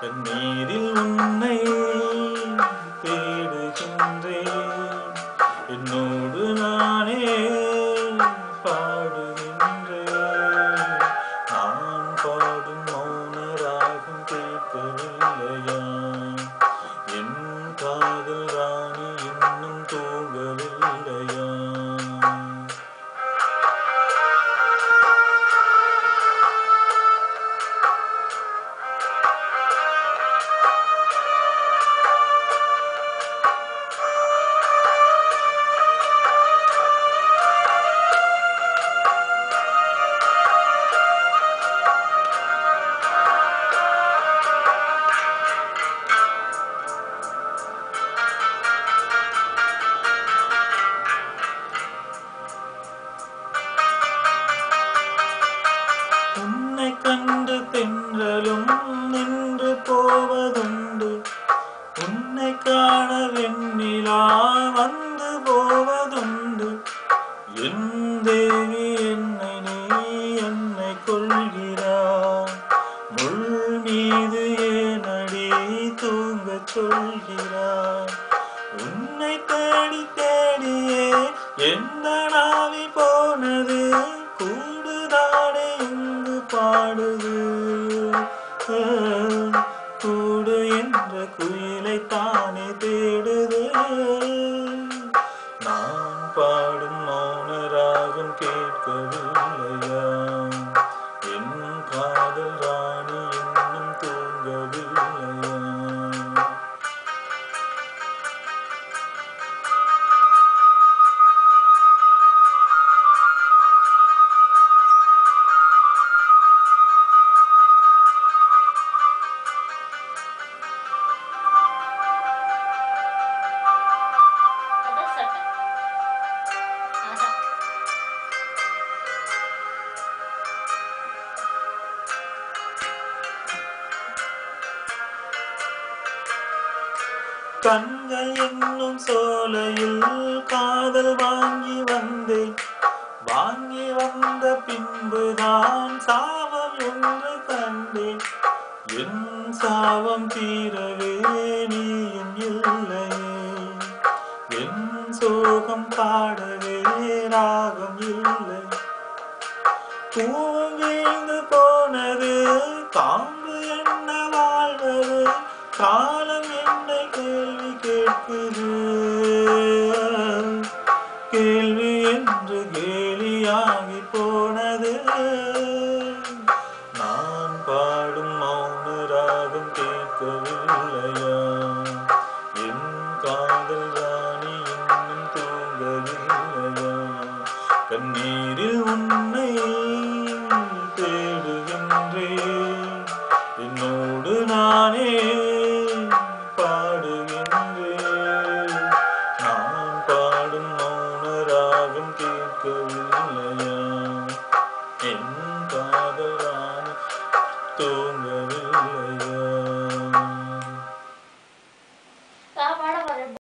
கண்ணீரில் உன்னை தேடுகின்றேன் என்னோடு நானே பாடுகின்றேன் நான் பாடும் மௌன ராகம் கேட்கவில்லையா என் காதல் ராணி இன்னும் தூங்கவில்லையா உன்னை கண்டு தென்றலும் நின்று போவதுண்டு உன்னை காண வெண்ணிலா வந்து போவதுண்டு என் தேவி என்னை நீ என்னை கொள்கிறாய் முள் மீது ஏனடி தூங்கச் சொல்கிறாய் உன்னை தேடி தேடியே எந்த நாவி போனது கூடுதானே இங்கு பாடுது ஆஹ், கூடு என்ற குயிலை தானே தேடுது நான் பாடும் மௌன ராகம் கேட்கவில்லையா என் காதல் ராணி இன்னும் தூங்கவில்லையா அதான் சட்டை ஆஹா கண்கள் என்னும் சோலையில் காதல் வாங்கி வந்தேன் வாங்கி வந்த பின்புதான் சாபம் என்று கண்டேன் என் சாபம் தீரவே நீயும் இல்லையே என் சோகம் பாடவே ராகம் இல்லை பூவும் வீழ்ந்து போனது காம்பு என்ன வாழ்வது காலம் என்ன கேள்வி கேட்குது கேள்வி என்று கேலியாகி போனது நான் பாடும் மௌன ராகம் கேட்கவில்லையா என் காதல் ராணி இன்னும் தூங்கவில்லையா கண்ணீரில் உன்னை தேடுகின்றேன் என்னோடு நானே பாடுகின்றேன் நான் பாடும் மௌன ராகம் கேட்கவில்லையா என் காதல் ராணி தூங்கவில்லையா